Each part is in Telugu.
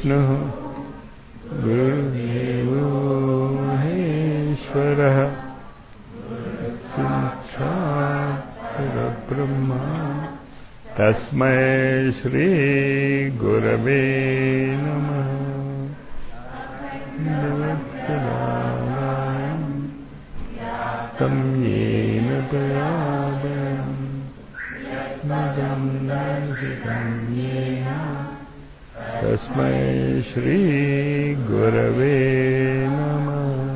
गुरुर्विष्णुः गुरुदेवो महेश्वरः परब्रह्मा तस्मै श्रीगुरवे नमः तं येन परादयम् मदं नासिकं येन तस्मै శ్రీగురవే నమ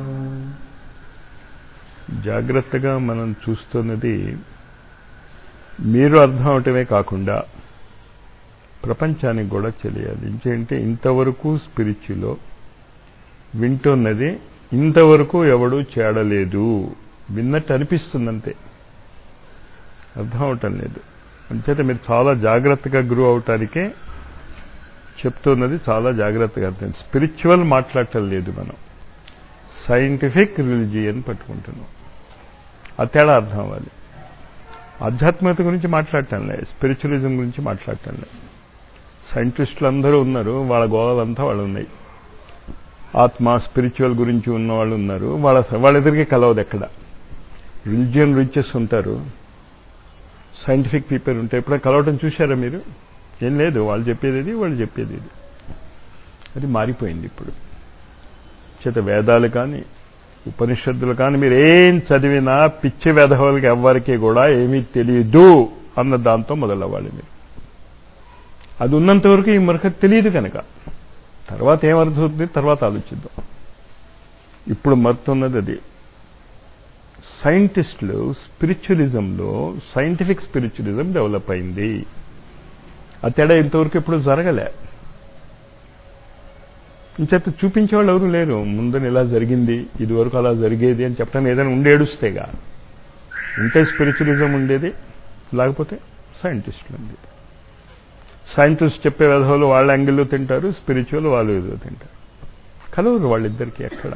జాగ్రత్తగా మనం చూస్తున్నది మీరు అర్థం అవటమే కాకుండా ప్రపంచానికి కూడా తెలియాలి ఇంకేంటి ఇంతవరకు స్పిరిచులో వింటున్నది ఇంతవరకు ఎవడూ చేడలేదు విన్నట్టు అనిపిస్తుందంతే అర్థం అవటం లేదు అంచేత మీరు చాలా జాగ్రత్తగా గ్రూ అవటానికే చెప్తున్నది చాలా జాగ్రత్తగా అర్థం స్పిరిచువల్ మాట్లాడటం లేదు మనం సైంటిఫిక్ రిలిజియన్ పట్టుకుంటున్నాం ఆ తేడా అర్థం అవ్వాలి ఆధ్యాత్మికత గురించి మాట్లాడటం లేదు స్పిరిచువలిజం గురించి మాట్లాడటం లేదు సైంటిస్టులు అందరూ ఉన్నారు వాళ్ళ గోళాలంతా వాళ్ళు ఉన్నాయి ఆత్మ స్పిరిచువల్ గురించి ఉన్న వాళ్ళు ఉన్నారు వాళ్ళ వాళ్ళిద్దరికీ కలవదు ఎక్కడ రిలిజియన్ రిచెస్ ఉంటారు సైంటిఫిక్ పీపుల్ ఉంటే ఎప్పుడైనా కలవటం చూశారా మీరు ఏం లేదు వాళ్ళు చెప్పేది ఇది వాళ్ళు చెప్పేది ఇది అది మారిపోయింది ఇప్పుడు చేత వేదాలు కానీ ఉపనిషత్తులు కానీ మీరు ఏం చదివినా పిచ్చి వేధవులకి ఎవ్వరికి కూడా ఏమీ తెలియదు అన్న దాంతో మొదలవ్వాలి మీరు అది ఉన్నంత వరకు ఈ మరొక తెలియదు కనుక తర్వాత ఏమర్థమవుతుంది తర్వాత ఆలోచిద్దాం ఇప్పుడు మరుతున్నది అది సైంటిస్టులు స్పిరిచువలిజంలో సైంటిఫిక్ స్పిరిచువలిజం డెవలప్ అయింది ఆ తేడా ఇంతవరకు ఎప్పుడు జరగలే ఇంచేత చూపించేవాళ్ళు ఎవరు లేరు ముందని ఇలా జరిగింది ఇదివరకు అలా జరిగేది అని చెప్పడానికి ఏదైనా ఉండేడుస్తేగా ఉంటే స్పిరిచువలిజం ఉండేది లేకపోతే సైంటిస్టులు ఉండేది సైంటిస్ట్ చెప్పే విధవులు వాళ్ళ యాంగిల్లో తింటారు స్పిరిచువల్ వాళ్ళు ఏదో తింటారు కలవరు వాళ్ళిద్దరికీ ఎక్కడ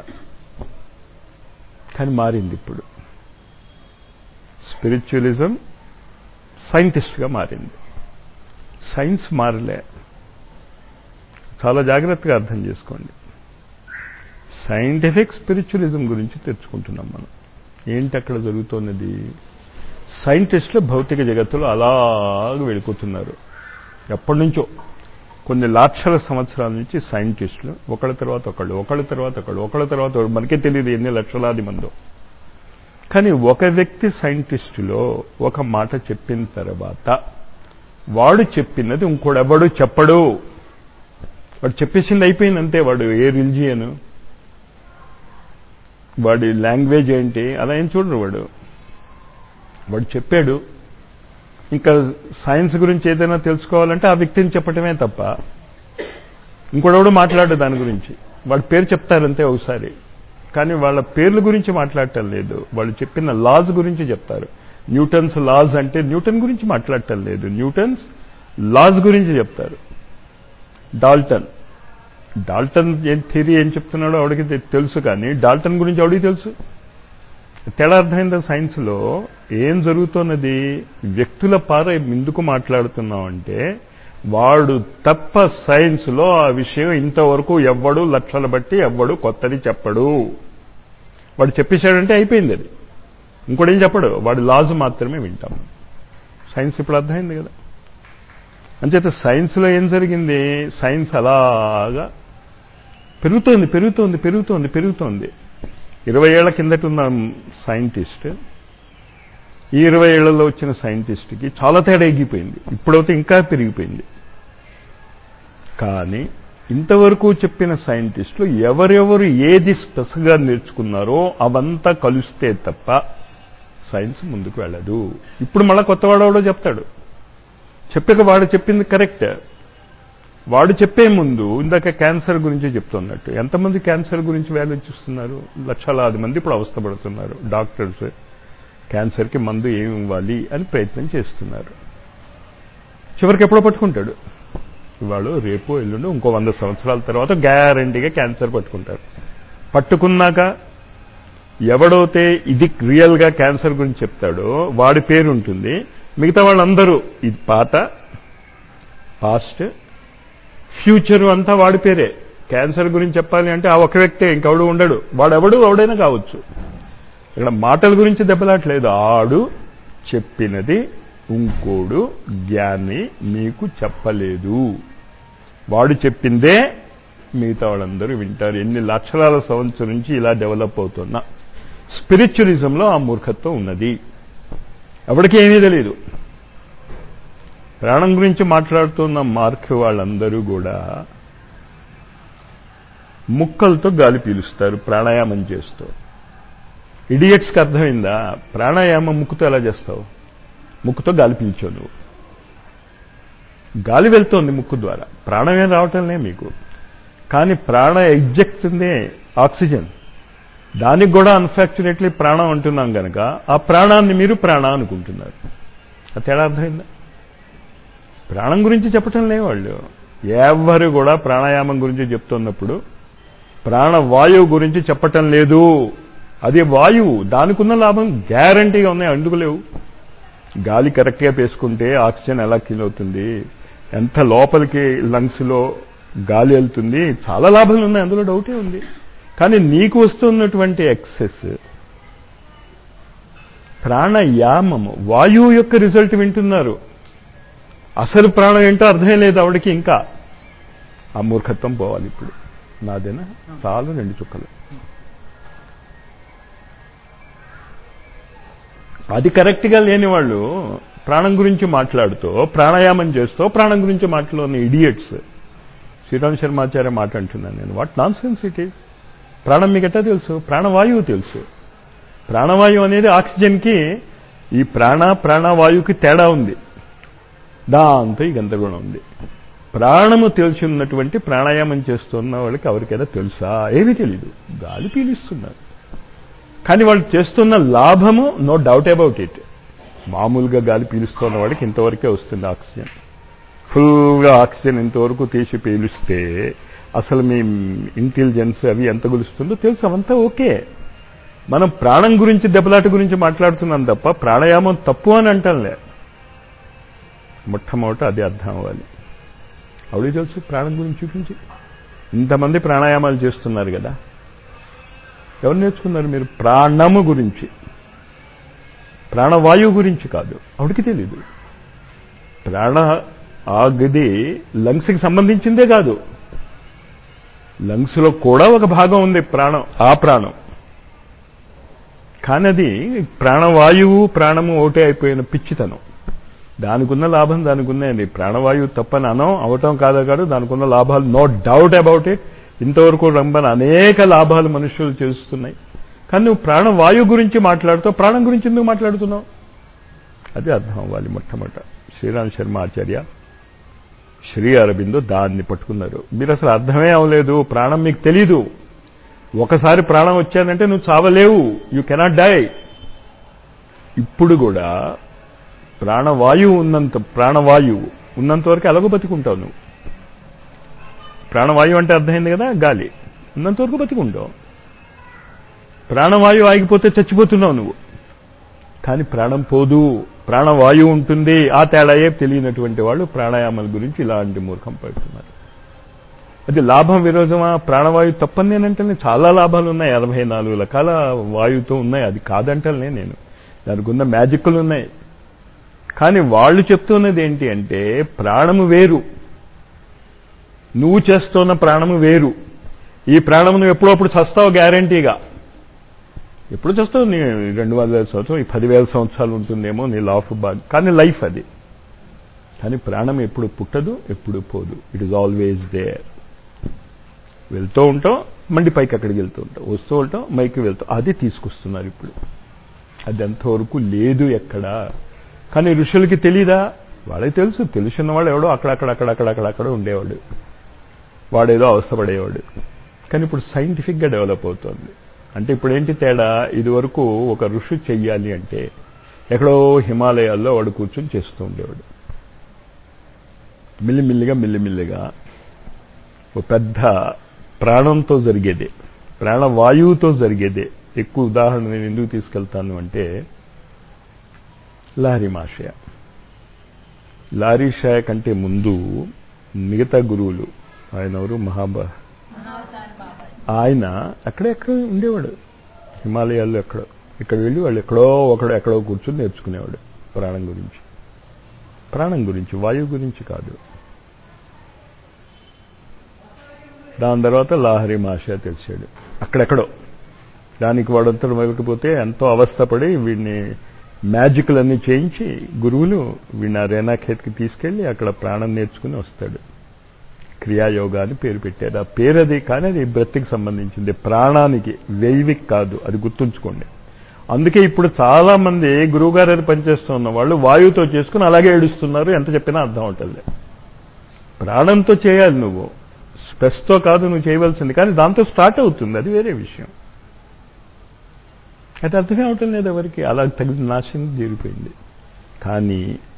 కానీ మారింది ఇప్పుడు స్పిరిచువలిజం సైంటిస్ట్గా మారింది సైన్స్ మారలే చాలా జాగ్రత్తగా అర్థం చేసుకోండి సైంటిఫిక్ స్పిరిచువలిజం గురించి తెచ్చుకుంటున్నాం మనం ఏంటి అక్కడ జరుగుతున్నది సైంటిస్టులు భౌతిక జగత్తులో అలాగ వెళ్ళిపోతున్నారు ఎప్పటి నుంచో కొన్ని లక్షల సంవత్సరాల నుంచి సైంటిస్టులు ఒకళ్ళ తర్వాత ఒకళ్ళు ఒకళ్ళ తర్వాత ఒకళ్ళు ఒకళ్ళ తర్వాత ఒకళ్ళు మనకే తెలియదు ఎన్ని లక్షలాది మందో కానీ ఒక వ్యక్తి సైంటిస్టులో ఒక మాట చెప్పిన తర్వాత వాడు చెప్పినది ఇంకోడెవడు చెప్పడు వాడు చెప్పేసింది అయిపోయింది అంతే వాడు ఏ రిలిజియన్ వాడి లాంగ్వేజ్ ఏంటి అలా ఏం చూడరు వాడు వాడు చెప్పాడు ఇంకా సైన్స్ గురించి ఏదైనా తెలుసుకోవాలంటే ఆ వ్యక్తిని చెప్పటమే తప్ప ఇంకోడెవడు మాట్లాడు దాని గురించి వాడి పేరు చెప్తారంతే ఒకసారి కానీ వాళ్ళ పేర్ల గురించి మాట్లాడటం లేదు వాళ్ళు చెప్పిన లాస్ గురించి చెప్తారు న్యూటన్స్ లాస్ అంటే న్యూటన్ గురించి మాట్లాడటం లేదు న్యూటన్స్ లాస్ గురించి చెప్తారు డాల్టన్ డాల్టన్ ఏం థియరీ ఏం చెప్తున్నాడో ఆవిడకి తెలుసు కానీ డాల్టన్ గురించి ఆవిడికి తెలుసు తేడా అర్థమైందా సైన్స్లో ఏం జరుగుతున్నది వ్యక్తుల పార ఎందుకు మాట్లాడుతున్నాం అంటే వాడు తప్ప సైన్స్లో ఆ విషయం ఇంతవరకు ఎవ్వడు లక్షల బట్టి ఎవ్వడు కొత్తది చెప్పడు వాడు చెప్పేశాడంటే అయిపోయింది అది ఇంకోటేం చెప్పడు వాడి లాజ్ మాత్రమే వింటాం సైన్స్ ఇప్పుడు అర్థమైంది కదా అంచేత సైన్స్లో ఏం జరిగింది సైన్స్ అలాగా పెరుగుతోంది పెరుగుతోంది పెరుగుతోంది పెరుగుతోంది ఇరవై ఏళ్ల కిందట ఉన్న సైంటిస్ట్ ఈ ఇరవై ఏళ్లలో వచ్చిన సైంటిస్ట్కి చాలా తేడా ఎగిపోయింది ఇప్పుడైతే ఇంకా పెరిగిపోయింది కానీ ఇంతవరకు చెప్పిన సైంటిస్టులు ఎవరెవరు ఏది స్పెషల్గా నేర్చుకున్నారో అవంతా కలిస్తే తప్ప సైన్స్ ముందుకు వెళ్ళదు ఇప్పుడు మళ్ళా కొత్తవాడవడో చెప్తాడు చెప్పాక వాడు చెప్పింది కరెక్ట్ వాడు చెప్పే ముందు ఇందాక క్యాన్సర్ గురించి చెప్తున్నట్టు ఎంతమంది క్యాన్సర్ గురించి ఆలోచిస్తున్నారు లక్షలాది మంది ఇప్పుడు అవస్థపడుతున్నారు డాక్టర్స్ క్యాన్సర్కి మందు ఏమి ఇవ్వాలి అని ప్రయత్నం చేస్తున్నారు చివరికి ఎప్పుడో పట్టుకుంటాడు ఇవాళ రేపు ఎల్లుండి ఇంకో వంద సంవత్సరాల తర్వాత గ్యారంటీగా క్యాన్సర్ పట్టుకుంటారు పట్టుకున్నాక ఎవడైతే ఇది రియల్గా క్యాన్సర్ గురించి చెప్తాడో వాడి పేరు ఉంటుంది మిగతా వాళ్ళందరూ ఇది పాత పాస్ట్ ఫ్యూచరు అంతా వాడి పేరే క్యాన్సర్ గురించి చెప్పాలి అంటే ఆ ఒక వ్యక్తే ఇంకెవడు ఉండడు వాడెవడు ఎవడైనా కావచ్చు ఇక్కడ మాటల గురించి దెబ్బలాట్లేదు ఆడు చెప్పినది ఇంకోడు జ్ఞాని మీకు చెప్పలేదు వాడు చెప్పిందే మిగతా వాళ్ళందరూ వింటారు ఎన్ని లక్షలాల సంవత్సరం నుంచి ఇలా డెవలప్ అవుతున్నా స్పిరిచువలిజంలో ఆ మూర్ఖత్వం ఉన్నది ఎవరికి ఏమీ తెలియదు ప్రాణం గురించి మాట్లాడుతున్న మార్క్ వాళ్ళందరూ కూడా ముక్కలతో గాలి పీలుస్తారు ప్రాణాయామం చేస్తూ ఇడియట్స్కి అర్థమైందా ప్రాణాయామం ముక్కుతో ఎలా చేస్తావు ముక్కుతో గాలి పీల్చావు నువ్వు గాలి వెళ్తోంది ముక్కు ద్వారా ప్రాణం ఏం రావటంలే మీకు కానీ ప్రాణ ఎగ్జెక్ట్నే ఆక్సిజన్ దానికి కూడా అన్ఫార్చునేట్లీ ప్రాణం అంటున్నాం కనుక ఆ ప్రాణాన్ని మీరు ప్రాణ అనుకుంటున్నారు అది తేడా అర్థమైందా ప్రాణం గురించి చెప్పటం లే వాళ్ళు ఎవరు కూడా ప్రాణాయామం గురించి చెప్తున్నప్పుడు ప్రాణవాయువు గురించి చెప్పటం లేదు అది వాయువు దానికున్న లాభం గ్యారంటీగా ఉన్నాయి అందుకు లేవు గాలి కరెక్ట్గా పేసుకుంటే ఆక్సిజన్ ఎలా కిల్ అవుతుంది ఎంత లోపలికి లంగ్స్లో గాలి వెళ్తుంది చాలా లాభాలు ఉన్నాయి అందులో డౌటే ఉంది కానీ నీకు వస్తున్నటువంటి ఎక్సెస్ ప్రాణయామము వాయువు యొక్క రిజల్ట్ వింటున్నారు అసలు ప్రాణం ఏంటో అర్థం లేదు ఆవిడకి ఇంకా ఆ మూర్ఖత్వం పోవాలి ఇప్పుడు నాదేనా చాలు రెండు చుక్కలు అది కరెక్ట్గా లేని వాళ్ళు ప్రాణం గురించి మాట్లాడుతూ ప్రాణాయామం చేస్తూ ప్రాణం గురించి మాట్లాడున్న ఇడియట్స్ శ్రీరామ్ శర్మాచార్య మాట అంటున్నాను నేను what nonsense it is ప్రాణం మీకు ఎట్టా తెలుసు ప్రాణవాయువు తెలుసు ప్రాణవాయువు అనేది ఆక్సిజన్కి ఈ ప్రాణ ప్రాణవాయువుకి తేడా ఉంది దాంతో ఈ గందరగోళం ఉంది ప్రాణము తెలిసి ఉన్నటువంటి ప్రాణాయామం చేస్తున్న వాళ్ళకి ఎవరికైనా తెలుసా ఏమీ తెలీదు గాలి పీలిస్తున్నారు కానీ వాళ్ళు చేస్తున్న లాభము నో డౌట్ అబౌట్ ఇట్ మామూలుగా గాలి పీలుస్తున్న వాడికి ఇంతవరకే వస్తుంది ఆక్సిజన్ ఫుల్గా ఆక్సిజన్ ఇంతవరకు తీసి పీలిస్తే అసలు మీ ఇంటెలిజెన్స్ అవి ఎంత గులుస్తుందో తెలుసు అవంతా ఓకే మనం ప్రాణం గురించి దెబ్బలాట గురించి మాట్లాడుతున్నాం తప్ప ప్రాణాయామం తప్పు అని అంటాంలే మొట్టమొదట అది అర్థం అవ్వాలి అవుడి తెలుసు ప్రాణం గురించి చూపించి ఇంతమంది ప్రాణాయామాలు చేస్తున్నారు కదా ఎవరు నేర్చుకున్నారు మీరు ప్రాణము గురించి ప్రాణవాయువు గురించి కాదు ఆవిడికి తెలీదు ప్రాణ ఆ గది లంగ్స్కి సంబంధించిందే కాదు లంగ్స్లో కూడా ఒక భాగం ఉంది ప్రాణం ఆ ప్రాణం కానీ అది ప్రాణవాయువు ప్రాణము ఒకటే అయిపోయిన పిచ్చితనం దానికున్న లాభం దానికి ఉన్నాయండి ప్రాణవాయువు తప్పని అనం అవటం కాదా కాదు దానికున్న లాభాలు నో డౌట్ అబౌట్ ఇట్ ఇంతవరకు రంబన అనేక లాభాలు మనుషులు చేస్తున్నాయి కానీ నువ్వు ప్రాణవాయువు గురించి మాట్లాడుతూ ప్రాణం గురించి ఎందుకు మాట్లాడుతున్నావు అది అర్థం అవ్వాలి మొట్టమొదట శ్రీరామ్ శర్మ ఆచార్య శ్రీ అరబిందో దాన్ని పట్టుకున్నారు మీరు అసలు అర్థమే అవ్వలేదు ప్రాణం మీకు తెలీదు ఒకసారి ప్రాణం వచ్చానంటే నువ్వు చావలేవు యూ కెనాట్ డై ఇప్పుడు కూడా ప్రాణవాయువు ఉన్నంత ప్రాణవాయువు ఉన్నంత వరకు ఎలాగో బతికుంటావు నువ్వు ప్రాణవాయువు అంటే అర్థమైంది కదా గాలి ఉన్నంత వరకు బతికుంటావు ప్రాణవాయువు ఆగిపోతే చచ్చిపోతున్నావు నువ్వు కానీ ప్రాణం పోదు ప్రాణవాయువు ఉంటుంది ఆ తేడాయే తెలియనటువంటి వాళ్ళు ప్రాణాయామాల గురించి ఇలాంటి మూర్ఖం పడుతున్నారు అది లాభం విరోధమా ప్రాణవాయువు తప్పని నేనంటే చాలా లాభాలు ఉన్నాయి అరవై నాలుగు రకాల వాయువుతో ఉన్నాయి అది కాదంటలే నేను దానికి ఉన్న మ్యాజిక్లు ఉన్నాయి కానీ వాళ్ళు చెప్తున్నది ఏంటి అంటే ప్రాణము వేరు నువ్వు చేస్తున్న ప్రాణము వేరు ఈ ప్రాణము నువ్వు ఎప్పుడప్పుడు చస్తావు గ్యారంటీగా ఎప్పుడు చేస్తావు నీ రెండు వందల సంవత్సరం ఈ పదివేల సంవత్సరాలు ఉంటుందేమో నీ లాఫ్ బాగ్ కానీ లైఫ్ అది కానీ ప్రాణం ఎప్పుడు పుట్టదు ఎప్పుడు పోదు ఇట్ ఈజ్ ఆల్వేజ్ దేర్ వెళ్తూ ఉంటాం మళ్ళీ పైకి అక్కడికి వెళ్తూ ఉంటాం వస్తూ ఉంటాం మైకి వెళ్తాం అది తీసుకొస్తున్నారు ఇప్పుడు అది అంతవరకు లేదు ఎక్కడా కానీ ఋషులకి తెలీదా వాళ్ళకి తెలుసు తెలుసున్న వాడు ఎవడో అక్కడక్కడ అక్కడక్కడ అక్కడక్కడ ఉండేవాడు వాడేదో అవస్థపడేవాడు కానీ ఇప్పుడు సైంటిఫిక్గా డెవలప్ అవుతోంది అంటే ఇప్పుడు ఏంటి తేడా ఇది వరకు ఒక ఋషి చెయ్యాలి అంటే ఎక్కడో హిమాలయాల్లో వాడు కూర్చొని చేస్తూ ఉండేవాడు మిల్లిమిల్లిగా మిల్లిమిల్లిగా ఒక పెద్ద ప్రాణంతో జరిగేదే ప్రాణవాయువుతో జరిగేదే ఎక్కువ ఉదాహరణ నేను ఎందుకు తీసుకెళ్తాను అంటే లారీ మాషయ లారీ షాయ కంటే ముందు మిగతా గురువులు ఆయన ఎవరు మహాబా ఆయన అక్కడెక్కడ ఉండేవాడు హిమాలయాల్లో ఎక్కడో ఇక్కడ వెళ్ళి వాళ్ళు ఎక్కడో ఒకడు ఎక్కడో కూర్చొని నేర్చుకునేవాడు ప్రాణం గురించి ప్రాణం గురించి వాయువు గురించి కాదు దాని తర్వాత లాహరి మాష తెలిసాడు అక్కడెక్కడో దానికి వాడంతటి వెళ్ళకపోతే ఎంతో అవస్థపడి వీడిని మ్యాజిక్లన్నీ చేయించి గురువులు వీడిని ఆ రేనాఖేత్కి తీసుకెళ్లి అక్కడ ప్రాణం నేర్చుకుని వస్తాడు క్రియాయోగా అని పేరు పెట్టారు ఆ పేరు అది కానీ అది బ్రతికి సంబంధించింది ప్రాణానికి వెయ్యికి కాదు అది గుర్తుంచుకోండి అందుకే ఇప్పుడు చాలా మంది గురువుగారు అది పనిచేస్తున్న వాళ్ళు వాయువుతో చేసుకుని అలాగే ఏడుస్తున్నారు ఎంత చెప్పినా అర్థం అవుతుంది ప్రాణంతో చేయాలి నువ్వు స్ట్రెస్తో కాదు నువ్వు చేయవలసింది కానీ దాంతో స్టార్ట్ అవుతుంది అది వేరే విషయం అది అర్థమే అవటం లేదు ఎవరికి అలా తగిన నాశనం జరిగిపోయింది కానీ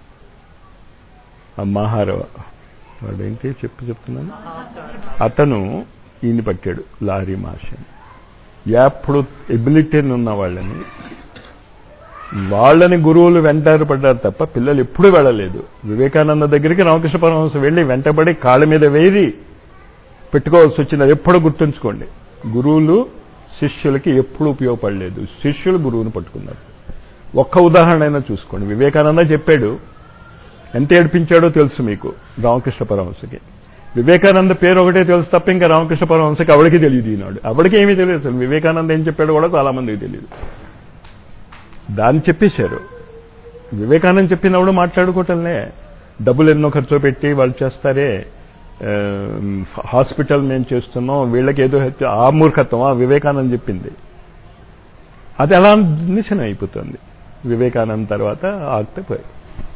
ఆ మహారవ వాడేంటి చెప్పు చెప్తున్నాను అతను ఈయన పట్టాడు లారీ మాషని ఎప్పుడు ఎబిలిటీ ఉన్న వాళ్ళని వాళ్ళని గురువులు వెంటారు పడ్డారు తప్ప పిల్లలు ఎప్పుడు వెళ్ళలేదు వివేకానంద దగ్గరికి రామకృష్ణ పరమహంస వెళ్ళి వెంటబడి కాళ్ళ మీద వేరి పెట్టుకోవాల్సి వచ్చింది అది ఎప్పుడు గుర్తుంచుకోండి గురువులు శిష్యులకి ఎప్పుడు ఉపయోగపడలేదు శిష్యులు గురువుని పట్టుకున్నారు ఒక్క ఉదాహరణ అయినా చూసుకోండి వివేకానంద చెప్పాడు ఎంత ఏడిపించాడో తెలుసు మీకు రామకృష్ణ పరమహంసకి వివేకానంద పేరు ఒకటే తెలుసు తప్ప ఇంకా రామకృష్ణ పరమహంసకి అవడికి తెలియదు ఈనాడు అవడికి ఏమీ తెలియదు అసలు వివేకానంద ఏం చెప్పాడో కూడా చాలా మందికి తెలియదు దాన్ని చెప్పేశారు వివేకానంద చెప్పినప్పుడు మాట్లాడుకోవటంలే డబ్బులు ఎన్నో ఖర్చు పెట్టి వాళ్ళు చేస్తారే హాస్పిటల్ మేము చేస్తున్నాం వీళ్ళకి ఏదో ఆ మూర్ఖత్వం ఆ వివేకానంద చెప్పింది అది అలా నిశనం అయిపోతుంది వివేకానంద తర్వాత ఆగితే పోయి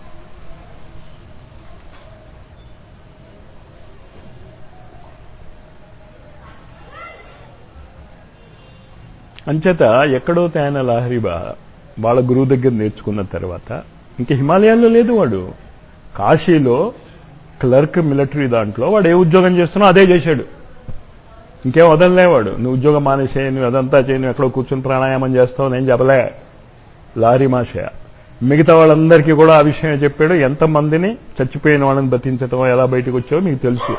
అంచేత ఎక్కడో తేన లాహరిబా వాళ్ళ గురువు దగ్గర నేర్చుకున్న తర్వాత ఇంకా హిమాలయాల్లో లేదు వాడు కాశీలో క్లర్క్ మిలిటరీ దాంట్లో వాడు ఏ ఉద్యోగం చేస్తున్నా అదే చేశాడు ఇంకేం వదలలేవాడు నువ్వు ఉద్యోగం మానేసే నువ్వు అదంతా చేయి నువ్వు ఎక్కడో కూర్చొని ప్రాణాయామం చేస్తావు నేను చెప్పలే లారీ మాషయ మిగతా వాళ్ళందరికీ కూడా ఆ విషయం చెప్పాడు ఎంతమందిని చచ్చిపోయిన వాళ్ళని బతించటం ఎలా బయటకు వచ్చావో మీకు తెలుసు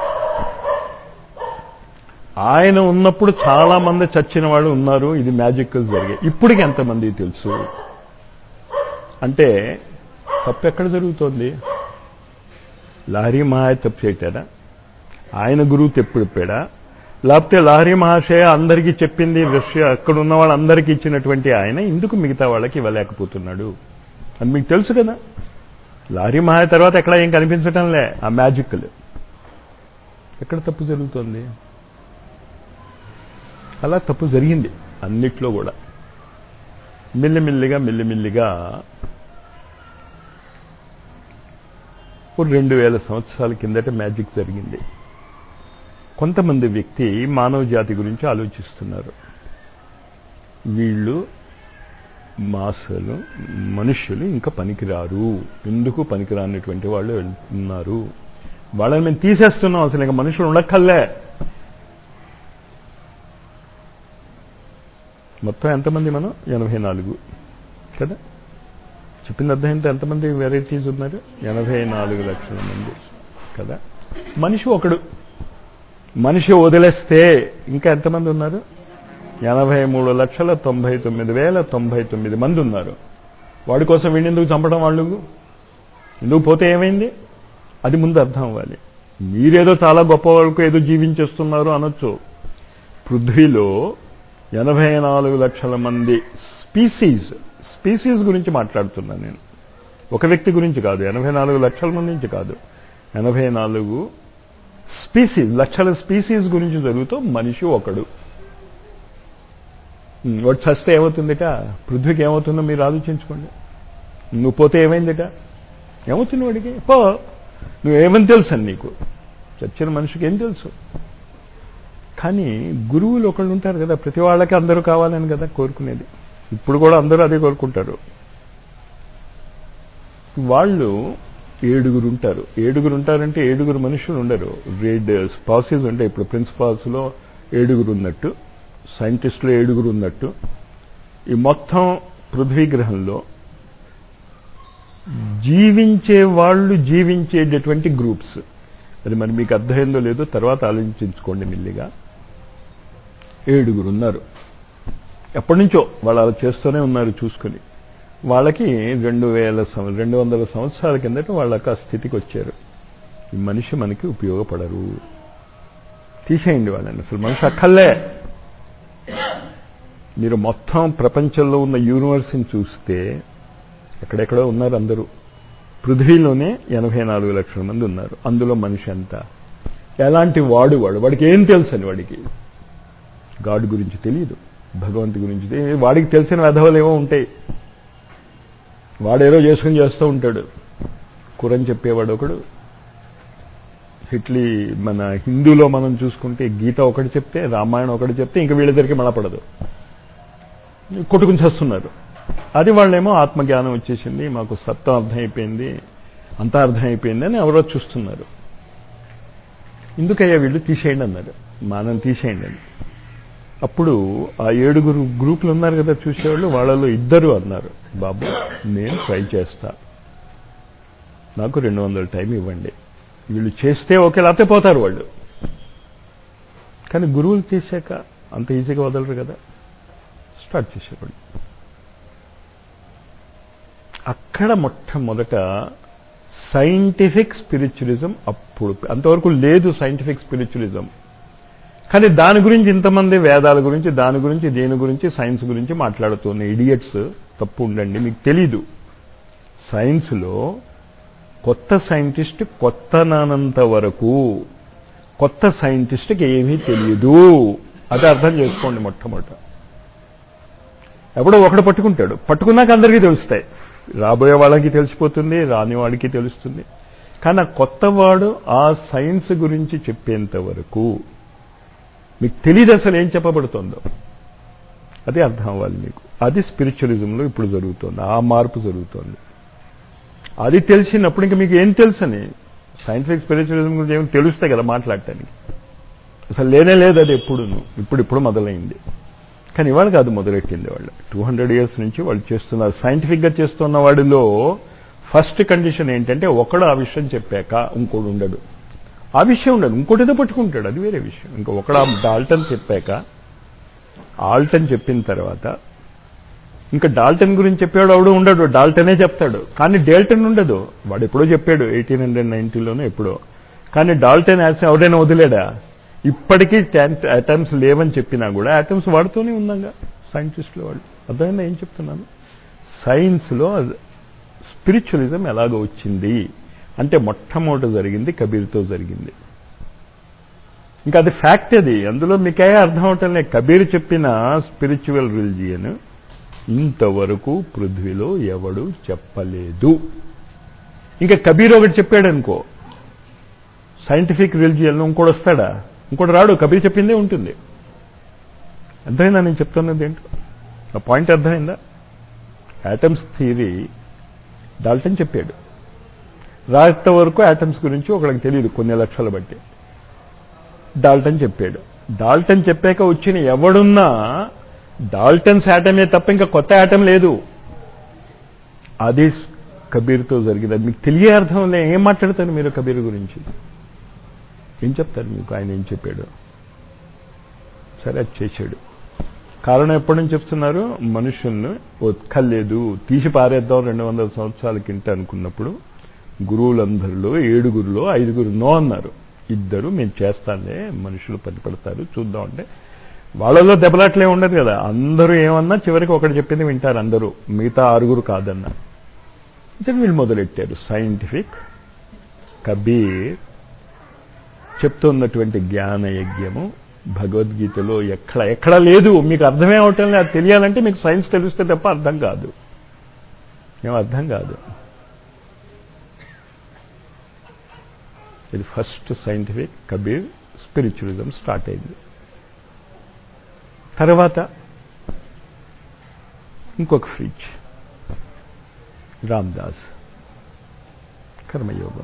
ఆయన ఉన్నప్పుడు చాలా మంది చచ్చిన వాళ్ళు ఉన్నారు ఇది మ్యాజిక్ జరిగాయి ఇప్పటికి ఎంతమంది తెలుసు అంటే తప్పు ఎక్కడ జరుగుతోంది లారీ మహాయ తప్పు చేయటాడా ఆయన గురువు తెప్పు చెప్పాడా లేకపోతే లారీ మహాశయ అందరికీ చెప్పింది రష్యా అక్కడ ఉన్న వాళ్ళందరికీ ఇచ్చినటువంటి ఆయన ఎందుకు మిగతా వాళ్ళకి ఇవ్వలేకపోతున్నాడు అని మీకు తెలుసు కదా లారీ మహాయ తర్వాత ఎక్కడ ఏం కనిపించటంలే ఆ మ్యాజిక్లు ఎక్కడ తప్పు జరుగుతోంది అలా తప్పు జరిగింది అన్నిట్లో కూడా మెల్లిమెల్లిగా మెల్లిమెల్లిగా రెండు వేల సంవత్సరాల కిందట మ్యాజిక్ జరిగింది కొంతమంది వ్యక్తి మానవ జాతి గురించి ఆలోచిస్తున్నారు వీళ్ళు మాసలు మనుష్యులు ఇంకా పనికిరారు ఎందుకు పనికిరానటువంటి వాళ్ళు ఉన్నారు వాళ్ళని మేము తీసేస్తున్నాం అసలు ఇంకా మనుషులు ఉండక్కర్లే మొత్తం ఎంతమంది మనం ఎనభై నాలుగు కదా చెప్పిన అర్థం ఎంతమంది వెరైటీస్ ఉన్నారు ఎనభై నాలుగు లక్షల మంది కదా మనిషి ఒకడు మనిషి వదిలేస్తే ఇంకా ఎంతమంది ఉన్నారు ఎనభై మూడు లక్షల తొంభై తొమ్మిది వేల తొంభై తొమ్మిది మంది ఉన్నారు వాడి కోసం వీడిని ఎందుకు చంపడం వాళ్ళు ఎందుకు పోతే ఏమైంది అది ముందు అర్థం అవ్వాలి మీరేదో చాలా గొప్ప వాళ్ళకు ఏదో జీవించేస్తున్నారు అనొచ్చు పృథ్వీలో ఎనభై నాలుగు లక్షల మంది స్పీసీస్ స్పీసీస్ గురించి మాట్లాడుతున్నాను నేను ఒక వ్యక్తి గురించి కాదు ఎనభై నాలుగు లక్షల మంది నుంచి కాదు ఎనభై నాలుగు స్పీసీస్ లక్షల స్పీసీస్ గురించి జరుగుతూ మనిషి ఒకడు వాడు చస్తే ఏమవుతుందిట పృథ్వీకి ఏమవుతుందో మీరు ఆలోచించుకోండి నువ్వు పోతే ఏమైందిట ఏమవుతుంది వాడికి పో నువ్వేమని తెలుసు అని నీకు చచ్చిన మనిషికి ఏం తెలుసు కానీ గురువులు ఒకళ్ళు ఉంటారు కదా ప్రతి వాళ్ళకి అందరూ కావాలని కదా కోరుకునేది ఇప్పుడు కూడా అందరూ అదే కోరుకుంటారు వాళ్ళు ఏడుగురు ఉంటారు ఏడుగురు ఉంటారంటే ఏడుగురు మనుషులు ఉండరు రేడ్ స్పాసెస్ ఉంటాయి ఇప్పుడు ప్రిన్సిపాల్స్లో ఏడుగురు ఉన్నట్టు సైంటిస్టులు ఏడుగురు ఉన్నట్టు ఈ మొత్తం పృథ్వీ గ్రహంలో జీవించే వాళ్ళు జీవించేటటువంటి గ్రూప్స్ అది మరి మీకు అర్థమైందో లేదో తర్వాత ఆలోచించుకోండి మెల్లిగా ఏడుగురు ఉన్నారు ఎప్పటి నుంచో వాళ్ళు అలా చేస్తూనే ఉన్నారు చూసుకుని వాళ్ళకి రెండు వేల రెండు వందల సంవత్సరాల కిందట వాళ్ళకి ఆ స్థితికి వచ్చారు ఈ మనిషి మనకి ఉపయోగపడరు తీసేయండి వాళ్ళని అసలు మనిషి అక్కర్లే మీరు మొత్తం ప్రపంచంలో ఉన్న యూనివర్స్ని చూస్తే ఎక్కడెక్కడో ఉన్నారు అందరూ పృథ్వీలోనే ఎనభై నాలుగు లక్షల మంది ఉన్నారు అందులో మనిషి అంతా ఎలాంటి వాడు వాడు వాడికి ఏం తెలుసు అని వాడికి గాడ్ గురించి తెలియదు భగవంతు గురించి తెలియదు వాడికి తెలిసిన వెధవలు ఏవో ఉంటాయి వాడేదో చేసుకుని చేస్తూ ఉంటాడు కురని చెప్పేవాడు ఒకడు హిట్లీ మన హిందూలో మనం చూసుకుంటే గీత ఒకటి చెప్తే రామాయణం ఒకటి చెప్తే ఇంకా వీళ్ళిద్దరికి మళ్ళపడదు కొట్టుకుని చేస్తున్నారు అది వాళ్ళేమో ఆత్మజ్ఞానం వచ్చేసింది మాకు సత్వం అర్థమైపోయింది అంతా అర్థమైపోయింది అని ఎవరో చూస్తున్నారు ఎందుకయ్యా వీళ్ళు తీసేయండి అన్నారు మనం తీసేయండి అని అప్పుడు ఆ ఏడుగురు గ్రూపులు ఉన్నారు కదా చూసేవాళ్ళు వాళ్ళలో ఇద్దరు అన్నారు బాబు నేను ట్రై చేస్తా నాకు రెండు వందల టైం ఇవ్వండి వీళ్ళు చేస్తే ఓకే లేకపోతే పోతారు వాళ్ళు కానీ గురువులు తీసాక అంత ఈజీగా వదలరు కదా స్టార్ట్ చేసేవాళ్ళు అక్కడ మొట్టమొదట సైంటిఫిక్ స్పిరిచువలిజం అప్పుడు అంతవరకు లేదు సైంటిఫిక్ స్పిరిచువలిజం కానీ దాని గురించి ఇంతమంది వేదాల గురించి దాని గురించి దేని గురించి సైన్స్ గురించి మాట్లాడుతున్న ఇడియట్స్ తప్పు ఉండండి మీకు తెలీదు సైన్స్లో కొత్త సైంటిస్ట్ కొత్తనంత వరకు కొత్త సైంటిస్ట్కి ఏమీ తెలియదు అది అర్థం చేసుకోండి మొట్టమొదట ఎవడో ఒకడు పట్టుకుంటాడు పట్టుకున్నాక అందరికీ తెలుస్తాయి రాబోయే వాళ్ళకి తెలిసిపోతుంది రాని వాడికి తెలుస్తుంది కానీ ఆ కొత్తవాడు ఆ సైన్స్ గురించి చెప్పేంత వరకు మీకు తెలియదు అసలు ఏం చెప్పబడుతుందో అది అర్థం అవ్వాలి మీకు అది స్పిరిచువలిజంలో ఇప్పుడు జరుగుతోంది ఆ మార్పు జరుగుతోంది అది తెలిసినప్పుడు ఇంకా మీకు ఏం తెలుసని సైంటిఫిక్ స్పిరిచువలిజం గురించి ఏమి తెలుస్తాయి కదా మాట్లాడటానికి అసలు లేనే లేదు అది ఎప్పుడును ఇప్పుడు ఇప్పుడు మొదలైంది కానీ ఇవాళ కాదు మొదలెట్టింది వాళ్ళు టూ హండ్రెడ్ ఇయర్స్ నుంచి వాళ్ళు చేస్తున్నారు సైంటిఫిక్గా చేస్తున్న వాడిలో ఫస్ట్ కండిషన్ ఏంటంటే ఒకడు ఆ విషయం చెప్పాక ఇంకోడు ఉండడు ఆ విషయం ఉండదు ఇంకోటి ఏదో పట్టుకుంటాడు అది వేరే విషయం ఇంకా ఒకడు డాల్టన్ చెప్పాక ఆల్టన్ చెప్పిన తర్వాత ఇంకా డాల్టన్ గురించి చెప్పాడు ఆవిడ ఉండడు డాల్టనే చెప్తాడు కానీ డేల్టన్ ఉండదు వాడు ఎప్పుడో చెప్పాడు ఎయిటీన్ హండ్రెడ్ నైన్టీలోనే ఎప్పుడో కానీ డాల్టన్ యాక్స్ ఎవడైనా వదిలేడా ఇప్పటికీ అటమ్స్ లేవని చెప్పినా కూడా అటమ్స్ వాడుతూనే ఉన్నాగా సైంటిస్టులు వాళ్ళు అర్థమైనా ఏం చెప్తున్నాను సైన్స్లో స్పిరిచువలిజం ఎలాగ వచ్చింది అంటే మొట్టమొదట జరిగింది కబీర్తో జరిగింది ఇంకా అది ఫ్యాక్ట్ అది అందులో మీకే అర్థం అవటంలే కబీర్ చెప్పిన స్పిరిచువల్ రిలిజియన్ ఇంతవరకు పృథ్వీలో ఎవడు చెప్పలేదు ఇంకా కబీర్ ఒకటి చెప్పాడు అనుకో సైంటిఫిక్ రిలిజియన్ ఇంకోటి వస్తాడా ఇంకోటి రాడు కబీర్ చెప్పిందే ఉంటుంది అర్థమైందా నేను చెప్తున్నది ఏంటో ఆ పాయింట్ అర్థమైందా యాటమ్స్ థియరీ డాల్టన్ చెప్పాడు రాత వరకు యాటమ్స్ గురించి ఒకళ్ళకి తెలియదు కొన్ని లక్షల బట్టి డాల్టన్ చెప్పాడు డాల్టన్ చెప్పాక వచ్చిన ఎవడున్నా డాల్టన్స్ యాటమే తప్ప ఇంకా కొత్త యాటం లేదు అది కబీర్తో జరిగింది అది మీకు తెలియ అర్థం లే ఏం మాట్లాడతారు మీరు కబీర్ గురించి ఏం చెప్తారు మీకు ఆయన ఏం చెప్పాడు సరే అది చేశాడు కారణం ఎప్పటి నుంచి చెప్తున్నారు మనుషుల్ని ఒక్కలేదు తీసి పారేద్దాం రెండు వందల సంవత్సరాల కింట అనుకున్నప్పుడు గురువులందరిలో ఏడుగురులో ఐదుగురు నో అన్నారు ఇద్దరు మేము చేస్తాంలే మనుషులు పనిపడతారు చూద్దాం అంటే వాళ్ళలో దెబ్బలాట్లే ఉండదు కదా అందరూ ఏమన్నా చివరికి ఒకటి చెప్పింది వింటారు అందరూ మిగతా ఆరుగురు కాదన్నా ఇతను వీళ్ళు మొదలెట్టారు సైంటిఫిక్ కబీర్ చెప్తున్నటువంటి జ్ఞాన యజ్ఞము భగవద్గీతలో ఎక్కడ ఎక్కడా లేదు మీకు అర్థమే అవటం అది తెలియాలంటే మీకు సైన్స్ తెలిస్తే తప్ప అర్థం కాదు ఏం అర్థం కాదు ఇది first scientific Kabir spiritualism start అయింది తర్వాత ఇంకొక ఫ్రిడ్జ్ రామ్దాస్ కర్మయోగం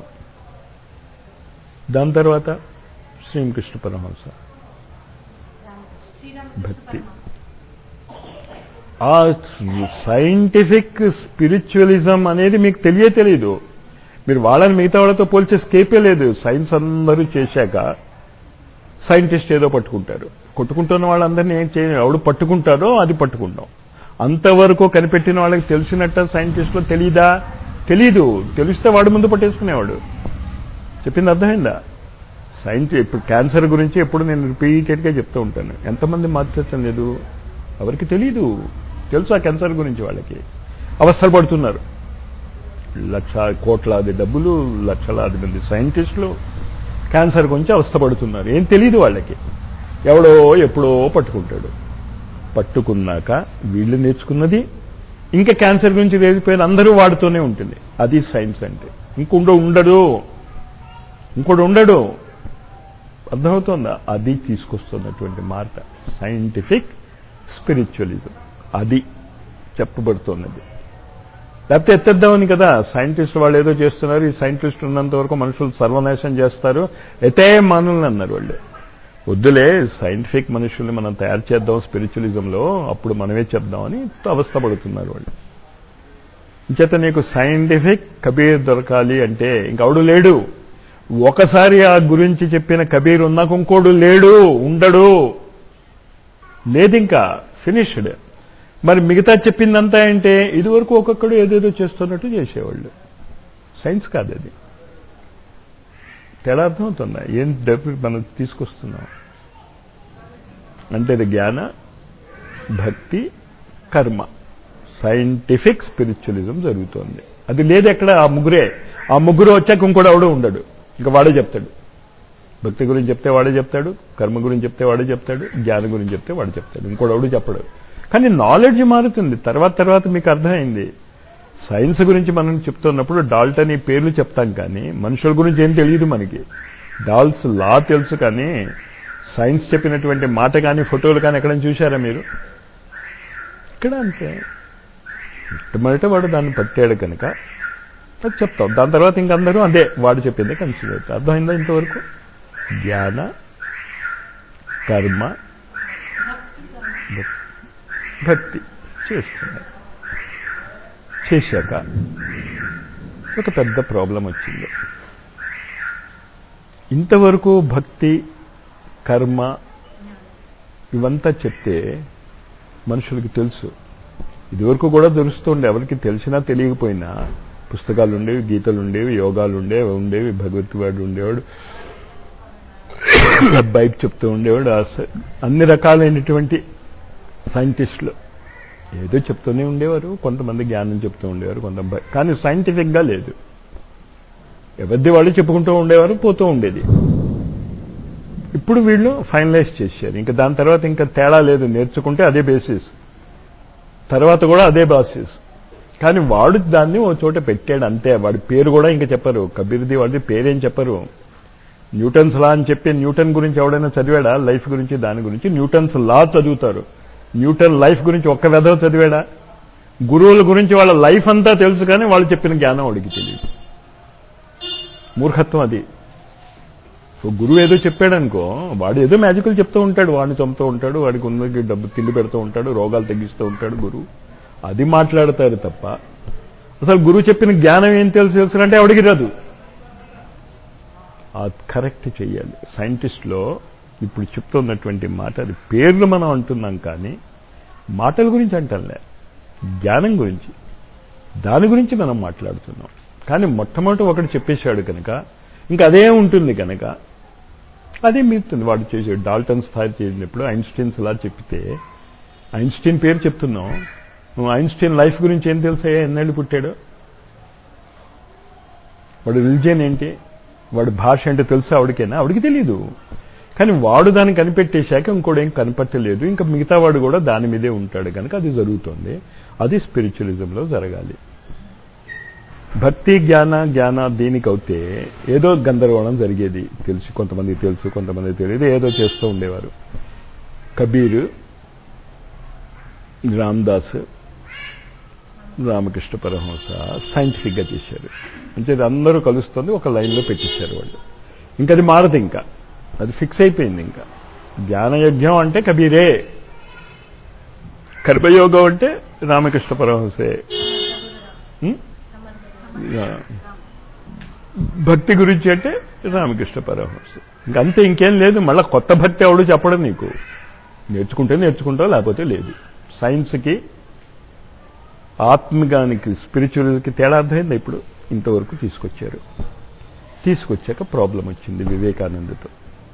దాని తర్వాత శ్రీకృష్ణ పరమహంస భక్తి ఆ సైంటిఫిక్ స్పిరిచువలిజం అనేది మీకు తెలియ తెలీదు మీరు వాళ్ళని మిగతా వాళ్ళతో పోల్చే స్కేపే లేదు సైన్స్ అందరూ చేశాక సైంటిస్ట్ ఏదో పట్టుకుంటారు కొట్టుకుంటున్న వాళ్ళందరినీ ఏం చేయ ఎవడు పట్టుకుంటారో అది పట్టుకుంటాం అంతవరకు కనిపెట్టిన వాళ్ళకి తెలిసినట్ట సైంటిస్టులు తెలీదా తెలీదు తెలిస్తే వాడు ముందు పట్టేసుకునేవాడు చెప్పింది అర్థమైందా సైన్స్ ఇప్పుడు క్యాన్సర్ గురించి ఎప్పుడు నేను రిపీటెడ్గా చెప్తూ ఉంటాను ఎంతమంది మార్చడం లేదు ఎవరికి తెలీదు తెలుసు ఆ క్యాన్సర్ గురించి వాళ్ళకి అవస్థలు పడుతున్నారు లక్ష కోట్లాది డబ్బులు లక్షలాది మంది సైంటిస్టులు క్యాన్సర్ గురించి అవస్థపడుతున్నారు ఏం తెలియదు వాళ్ళకి ఎవడో ఎప్పుడో పట్టుకుంటాడు పట్టుకున్నాక వీళ్ళు నేర్చుకున్నది ఇంకా క్యాన్సర్ గురించి రేగిపోయిన అందరూ వాడుతూనే ఉంటుంది అది సైన్స్ అంటే ఇంకొండ ఉండడు ఇంకోటి ఉండడు అర్థమవుతుందా అది తీసుకొస్తున్నటువంటి మాట సైంటిఫిక్ స్పిరిచువలిజం అది చెప్పబడుతున్నది లేకపోతే ఎత్తేద్దామని కదా సైంటిస్ట్ వాళ్ళు ఏదో చేస్తున్నారు ఈ సైంటిస్ట్ ఉన్నంత వరకు మనుషులు సర్వనాశం చేస్తారు ఎతే మానుల్ని అన్నారు వాళ్ళు వద్దులే సైంటిఫిక్ మనుషుల్ని మనం తయారు చేద్దాం స్పిరిచువలిజంలో అప్పుడు మనమే చెప్దామని అవస్థపడుతున్నారు వాళ్ళు ఇంచేత నీకు సైంటిఫిక్ కబీర్ దొరకాలి అంటే ఇంకవడు లేడు ఒకసారి ఆ గురించి చెప్పిన కబీర్ ఉన్నాక ఇంకోడు లేడు ఉండడు లేదింకా ఫినిష్డ్ మరి మిగతా చెప్పిందంతా అంటే ఇదివరకు ఒక్కొక్కడు ఏదేదో చేస్తున్నట్టు చేసేవాళ్ళు సైన్స్ కాదు అది తేడా అర్థమవుతుందా ఏం డబ్బు మనం తీసుకొస్తున్నాం అంటే ఇది జ్ఞాన భక్తి కర్మ సైంటిఫిక్ స్పిరిచువలిజం జరుగుతోంది అది లేదు ఎక్కడ ఆ ముగ్గురే ఆ ముగ్గురు వచ్చాక ఇంకోటి ఎవడో ఉండడు ఇంకా వాడే చెప్తాడు భక్తి గురించి చెప్తే వాడే చెప్తాడు కర్మ గురించి చెప్తే వాడే చెప్తాడు జ్ఞానం గురించి చెప్తే వాడు చెప్తాడు ఇంకోడెవడు చెప్పడు కానీ నాలెడ్జ్ మారుతుంది తర్వాత తర్వాత మీకు అర్థమైంది సైన్స్ గురించి మనం చెప్తున్నప్పుడు డాల్టన్ ఈ పేర్లు చెప్తాం కానీ మనుషుల గురించి ఏం తెలియదు మనకి డాల్స్ లా తెలుసు కానీ సైన్స్ చెప్పినటువంటి మాట కానీ ఫోటోలు కానీ ఎక్కడైనా చూశారా మీరు ఇక్కడ అంతే మొట్టమొదట వాడు దాన్ని పట్టాడు కనుక అది చెప్తాం దాని తర్వాత ఇంకందరూ అదే వాడు చెప్పింది కన్సిడర్ అవుతారు అర్థమైందా ఇంతవరకు జ్ఞాన కర్మ భక్తి చేస్తున్నారు చేశాక ఒక పెద్ద ప్రాబ్లం వచ్చింది ఇంతవరకు భక్తి కర్మ ఇవంతా చెప్తే మనుషులకి తెలుసు ఇదివరకు కూడా తెలుస్తుండే ఎవరికి తెలిసినా తెలియకపోయినా పుస్తకాలు ఉండేవి గీతలు ఉండేవి యోగాలు ఉండేవి ఉండేవి భగవద్వాడు ఉండేవాడు బయట చెప్తూ ఉండేవాడు అన్ని రకాలైనటువంటి సైంటిస్టులు ఏదో చెప్తూనే ఉండేవారు కొంతమంది జ్ఞానం చెప్తూ ఉండేవారు కొంత కానీ సైంటిఫిక్గా లేదు ఎవరిది వాళ్ళు చెప్పుకుంటూ ఉండేవారు పోతూ ఉండేది ఇప్పుడు వీళ్ళు ఫైనలైజ్ చేశారు ఇంకా దాని తర్వాత ఇంకా తేడా లేదు నేర్చుకుంటే అదే బేసిస్ తర్వాత కూడా అదే బాసిస్ కానీ వాడు దాన్ని ఓ చోట పెట్టాడు అంతే వాడి పేరు కూడా ఇంకా చెప్పరు కబీర్ది వాడి పేరేం చెప్పరు న్యూటన్స్ లా అని చెప్పి న్యూటన్ గురించి ఎవడైనా చదివాడా లైఫ్ గురించి దాని గురించి న్యూటన్స్ లా చదువుతారు న్యూటన్ లైఫ్ గురించి ఒక్క వెధవ చదివాడా గురువుల గురించి వాళ్ళ లైఫ్ అంతా తెలుసు కానీ వాళ్ళు చెప్పిన జ్ఞానం వాడికి తెలియదు మూర్ఖత్వం అది ఓ గురువు ఏదో చెప్పాడనుకో వాడు ఏదో మ్యాజికల్ చెప్తూ ఉంటాడు వాడిని చంపుతూ ఉంటాడు వాడికి ఉన్నది డబ్బు తిండి పెడుతూ ఉంటాడు రోగాలు తగ్గిస్తూ ఉంటాడు గురువు అది మాట్లాడతారు తప్ప అసలు గురువు చెప్పిన జ్ఞానం ఏం తెలుసు తెలుసు అంటే ఎవడికి రాదు అది కరెక్ట్ చెయ్యాలి సైంటిస్ట్లో ఇప్పుడు చెప్తున్నటువంటి మాట అది పేర్లు మనం అంటున్నాం కానీ మాటల గురించి అంటలే జ్ఞానం గురించి దాని గురించి మనం మాట్లాడుతున్నాం కానీ మొట్టమొదటి ఒకటి చెప్పేశాడు కనుక ఇంకా అదే ఉంటుంది కనుక అదే మీరుతుంది వాడు చేసే డాల్టన్ స్థాయి చేసినప్పుడు ఐన్స్టీన్స్ ఇలా చెప్తే ఐన్స్టీన్ పేరు చెప్తున్నాం నువ్వు ఐన్స్టీన్ లైఫ్ గురించి ఏం తెలుసాయా ఎన్నేళ్ళు పుట్టాడు వాడు రిలిజియన్ ఏంటి వాడి భాష అంటే తెలుసా ఆవిడకేనా ఆవిడికి తెలీదు కానీ వాడు దాన్ని కనిపెట్టేశాక ఇంకోటి ఏం కనిపెట్టలేదు ఇంకా మిగతా వాడు కూడా దాని మీదే ఉంటాడు కనుక అది జరుగుతుంది అది స్పిరిచువలిజంలో జరగాలి భక్తి జ్ఞాన జ్ఞాన దీనికి అవుతే ఏదో గందరగోళం జరిగేది తెలుసు కొంతమందికి తెలుసు కొంతమందికి తెలియదు ఏదో చేస్తూ ఉండేవారు కబీర్ రామ్దాస్ రామకృష్ణ పరమహంస సైంటిఫిక్గా చేశారు అంటే అందరూ కలుస్తుంది ఒక లైన్లో పెట్టించారు వాళ్ళు ఇంకా అది మారదు ఇంకా అది ఫిక్స్ అయిపోయింది ఇంకా జ్ఞానయజ్ఞం అంటే కబీరే కర్మయోగం అంటే రామకృష్ణ పరమహంసే భక్తి గురించి అంటే రామకృష్ణ పరమహంస ఇంకంతే ఇంకేం లేదు మళ్ళీ కొత్త భక్తి ఎవడు చెప్పడం నీకు నేర్చుకుంటే నేర్చుకుంటావు లేకపోతే లేదు సైన్స్కి ఆత్మగానికి స్పిరిచువల్కి తేడా అర్థమైంది ఇప్పుడు ఇంతవరకు తీసుకొచ్చారు తీసుకొచ్చాక ప్రాబ్లం వచ్చింది వివేకానందతో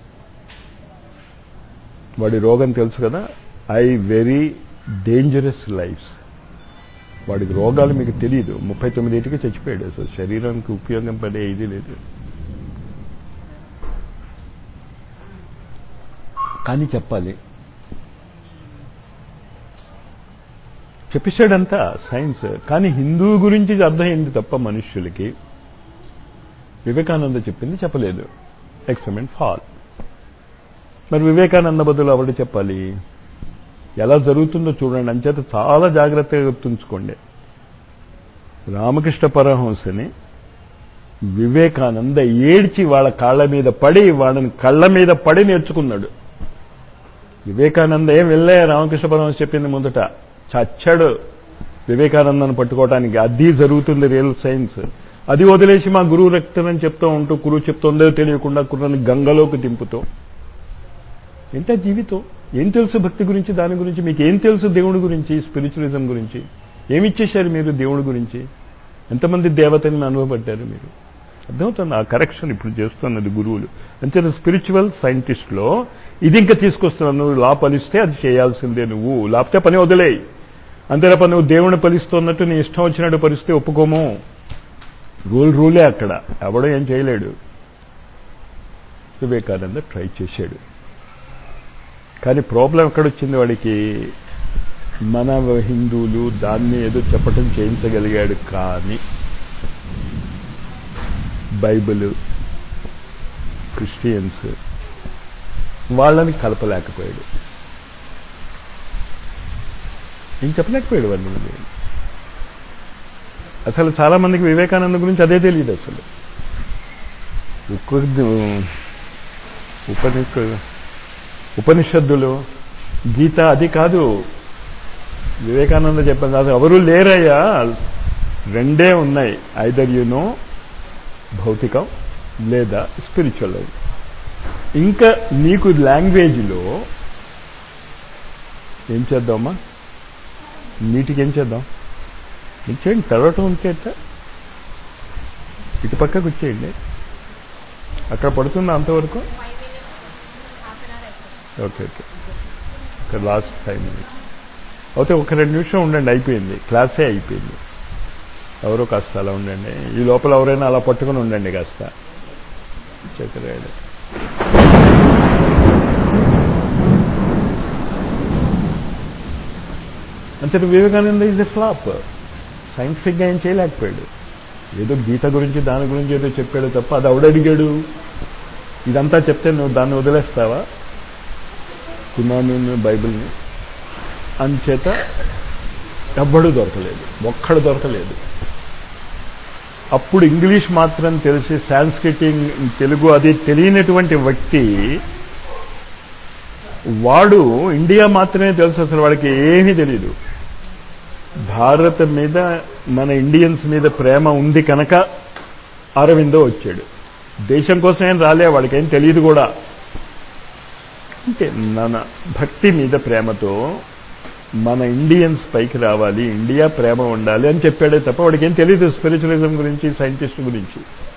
వాడి రోగం తెలుసు కదా ఐ వెరీ డేంజరస్ లైఫ్స్ వాడికి రోగాలు మీకు తెలియదు ముప్పై తొమ్మిదింటికి చచ్చిపోయాడు అసలు శరీరానికి ఉపయోగం పడే ఇది లేదు కానీ చెప్పాలి చెప్పేశాడంతా సైన్స్ కానీ హిందూ గురించి అర్థమైంది తప్ప మనుష్యులకి వివేకానంద చెప్పింది చెప్పలేదు ఎక్స్పెరిమెంట్ ఫాల్ మరి వివేకానంద బదులు ఎవరు చెప్పాలి ఎలా జరుగుతుందో చూడండి అంచేత చాలా జాగ్రత్తగా గుర్తుంచుకోండి రామకృష్ణ పరమహంసని వివేకానంద ఏడ్చి వాళ్ళ కాళ్ళ మీద పడి వాళ్ళని కళ్ళ మీద పడి నేర్చుకున్నాడు వివేకానంద ఏం వెళ్ళే రామకృష్ణ పరమహంస చెప్పింది ముందట చచ్చాడు వివేకానందను పట్టుకోవడానికి అది జరుగుతుంది రియల్ సైన్స్ అది వదిలేసి మా గురువు రక్తనని చెప్తూ ఉంటూ గురువు చెప్తుందో తెలియకుండా కుర్రని గంగలోకి దింపుతూ ఏంటో జీవితం ఏం తెలుసు భక్తి గురించి దాని గురించి మీకు ఏం తెలుసు దేవుడి గురించి స్పిరిచువలిజం గురించి ఏమిచ్చేశారు మీరు దేవుడి గురించి ఎంతమంది దేవతని అనుభవపడ్డారు మీరు అర్థమవుతుంది ఆ కరెక్షన్ ఇప్పుడు చేస్తున్నది గురువులు అంతే స్పిరిచువల్ సైంటిస్ట్లో ఇది ఇంకా తీసుకొస్తున్నావు నువ్వు లా పలిస్తే అది చేయాల్సిందే నువ్వు లేకపోతే పని వదిలేయి అంతే తప్ప నువ్వు దేవుని పలిస్తున్నట్టు నీ ఇష్టం వచ్చినట్టు పరిస్థితి ఒప్పుకోము రూల్ రూలే అక్కడ ఎవడో ఏం చేయలేడు వివేకానంద ట్రై చేశాడు కానీ ప్రాబ్లం ఎక్కడొచ్చింది వాడికి మన హిందువులు దాన్ని ఏదో చెప్పటం చేయించగలిగాడు కానీ బైబిల్ క్రిస్టియన్స్ వాళ్ళని కలపలేకపోయాడు ఏం చెప్పలేకపోయాడు వాళ్ళని అసలు చాలా మందికి వివేకానంద గురించి అదే తెలియదు అసలు ఉపని ఉపనిషత్తులు గీత అది కాదు వివేకానంద చెప్పాను కాదు ఎవరు లేరయ్యా రెండే ఉన్నాయి ఐదర్ యునో భౌతికం లేదా స్పిరిచువల్ ఇంకా నీకు లాంగ్వేజ్లో ఏం చేద్దామా నీటికి ఏం చేద్దాం ఇచ్చేయండి తెరవటం ఉంటే ఎట్లా ఇటు పక్కకు వచ్చేయండి అక్కడ పడుతుందా అంతవరకు ఓకే ఓకే ఒక లాస్ట్ ఫైవ్ మినిట్స్ అయితే ఒక రెండు నిమిషం ఉండండి అయిపోయింది క్లాసే అయిపోయింది ఎవరో కాస్త అలా ఉండండి ఈ లోపల ఎవరైనా అలా పట్టుకుని ఉండండి కాస్త చక్రాడు అంతే వివేకానంద ఈజ్ ఎ ఫ్లాప్ సైంటిఫిక్గా ఏం చేయలేకపోయాడు ఏదో గీత గురించి దాని గురించి ఏదో చెప్పాడు తప్ప అది ఎవడడిగాడు ఇదంతా చెప్తే నువ్వు దాన్ని వదిలేస్తావా కుమారుని బైబిల్ని అంచేత ఎవ్వడు దొరకలేదు ఒక్కడు దొరకలేదు అప్పుడు ఇంగ్లీష్ మాత్రం తెలిసి సాంస్క్రిటింగ్ తెలుగు అది తెలియనటువంటి వ్యక్తి వాడు ఇండియా మాత్రమే తెలుసు అసలు వాడికి ఏమీ తెలియదు భారత్ మీద మన ఇండియన్స్ మీద ప్రేమ ఉంది కనుక అరవిందో వచ్చాడు దేశం కోసం ఏం రాలే వాడికి ఏం తెలియదు కూడా అంటే మన భక్తి మీద ప్రేమతో మన ఇండియన్స్ పైకి రావాలి ఇండియా ప్రేమ ఉండాలి అని చెప్పాడే తప్ప వాడికి ఏం తెలియదు స్పిరిచువలిజం గురించి సైంటిస్ట్ గురించి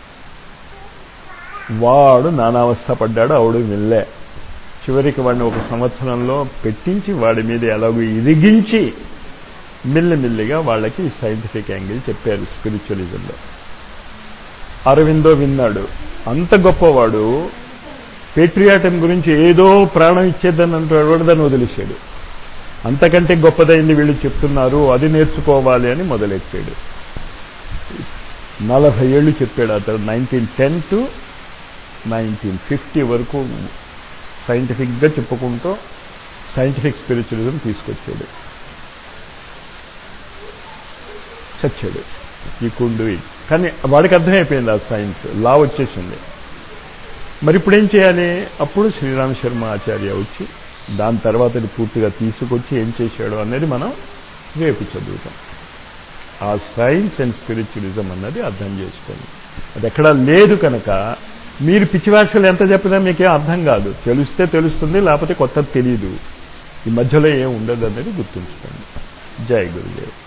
వాడు నానావస్థ పడ్డాడు ఆవిడ వెళ్ళే చివరికి వాడిని ఒక సంవత్సరంలో పెట్టించి వాడి మీద ఎలాగో ఇరిగించి మెల్లిమెల్లిగా వాళ్ళకి సైంటిఫిక్ యాంగిల్ చెప్పారు స్పిరిచువలిజంలో అరవిందో విన్నాడు అంత గొప్పవాడు పేట్రియాటం గురించి ఏదో ప్రాణం ఇచ్చేద్దని అంటాడు దాన్ని వదిలేశాడు అంతకంటే గొప్పదైంది వీళ్ళు చెప్తున్నారు అది నేర్చుకోవాలి అని మొదలెట్టాడు నలభై ఏళ్ళు చెప్పాడు అతను nineteen ten to nineteen fifty వరకు సైంటిఫిక్గా చెప్పుకుంటూ సైంటిఫిక్ స్పిరిచువలిజం తీసుకొచ్చాడు చచ్చాడు ఈ కుండు కానీ వాడికి అర్థమైపోయింది ఆ సైన్స్ లా వచ్చేసింది మరి ఇప్పుడు ఏం చేయాలి అప్పుడు శ్రీరామ శర్మ ఆచార్య వచ్చి దాని తర్వాత పూర్తిగా తీసుకొచ్చి ఏం చేశాడు అనేది మనం రేపు చదువుతాం ఆ సైన్స్ అండ్ స్పిరిచువలిజం అన్నది అర్థం చేసుకోండి అది ఎక్కడా లేదు కనుక మీరు పిచ్చి వ్యాఖ్యలు ఎంత చెప్పినా మీకేం అర్థం కాదు తెలిస్తే తెలుస్తుంది లేకపోతే కొత్తది తెలియదు ఈ మధ్యలో ఏం ఉండదు అనేది గుర్తుంచుకోండి జై గురుదేవ్